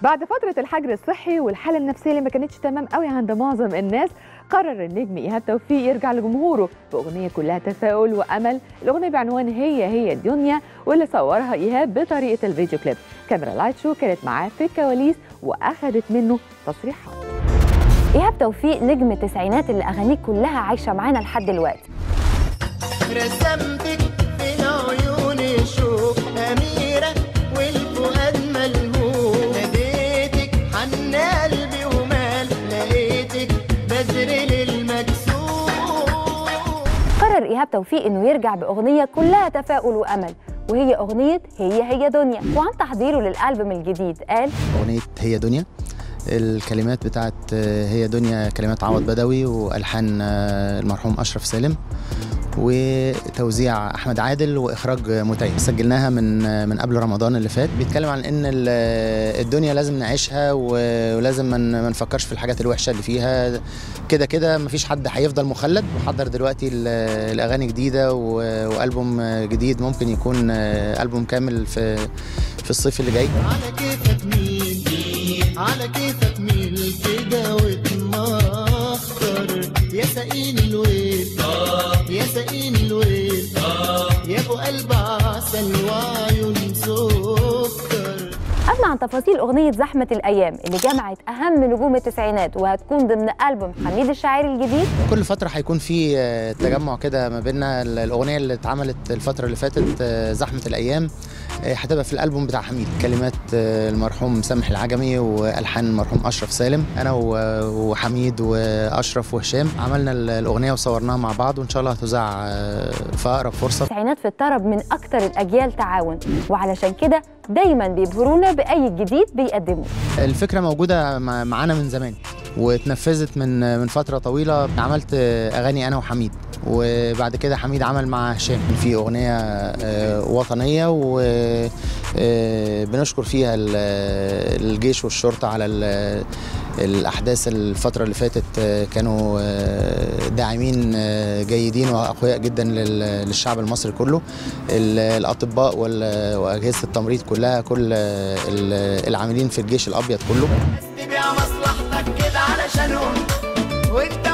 بعد فترة الحجر الصحي والحالة النفسية اللي ما كانتش تمام قوي عند معظم الناس قرر النجم إيهاب توفيق يرجع لجمهوره بأغنية كلها تفاؤل وأمل الأغنية بعنوان هي هي الدنيا واللي صورها إيهاب بطريقة الفيديو كليب كاميرا لايت شو كانت معاه في الكواليس وأخدت منه تصريحات ايهاب توفيق نجم التسعينات اللي اغانيه كلها عايشه معانا لحد دلوقتي رسمتك في عيوني شوق أميرة والفؤاد ملهوف ناديتك حن قلبي ومال لقيتك بدر للمكسوف قرر ايهاب توفيق انه يرجع باغنيه كلها تفاؤل وامل وهي اغنيه هي هي دنيا وعن تحضيره للالبوم الجديد قال أغنية هي دنيا الكلمات بتاعت هي دنيا كلمات عوض بدوي والحان المرحوم اشرف سالم وتوزيع احمد عادل واخراج متيم سجلناها من من قبل رمضان اللي فات بيتكلم عن ان ال- الدنيا لازم نعيشها و- ولازم ما ن- ما نفكرش في الحاجات الوحشه اللي فيها كده كده مفيش حد هيفضل مخلد وحضر دلوقتي ال- الاغاني جديده و- والبوم جديد ممكن يكون البوم كامل في في الصيف اللي جاي على كيفك مين على كيفك مين كده وتمخطر يا سقيني الويل يا سقيني الويل يا ابو قلب عسل وعيون سكر اما عن تفاصيل اغنيه زحمه الايام اللي جمعت اهم نجوم التسعينات وهتكون ضمن البوم حميد الشاعري الجديد كل فترة هيكون في آه، تجمع كده ما بيننا ال- الأغنية اللي اتعملت الفترة اللي فاتت آه، زحمة الأيام آه، هتبقى في الألبوم بتاع حميد كلمات آه، المرحوم سامح العجمي وألحان المرحوم أشرف سالم أنا و- وحميد وأشرف وهشام عملنا ال- الأغنية وصورناها مع بعض وإن شاء الله هتذاع آه، في أقرب فرصة التسعينات في الطرب من اكتر الاجيال تعاون وعلشان كده دايما بيبهرونا باي جديد بيقدموه الفكرة موجودة مع- معانا من زمان واتنفذت من من فترة طويلة عملت أغاني أنا وحميد وبعد كده حميد عمل مع هشام في أغنية آه، وطنية وبنشكر فيها ال- الجيش والشرطة على ال- الأحداث الفترة اللي فاتت آه، كانوا آه، داعمين آه، جيدين وأقوياء جدا لل- للشعب المصري كله ال- الأطباء وال- وأجهزة التمريض كلها كل آه، ال- العاملين في الجيش الأبيض كله تبيع مصلحتك كده علشانهم وانت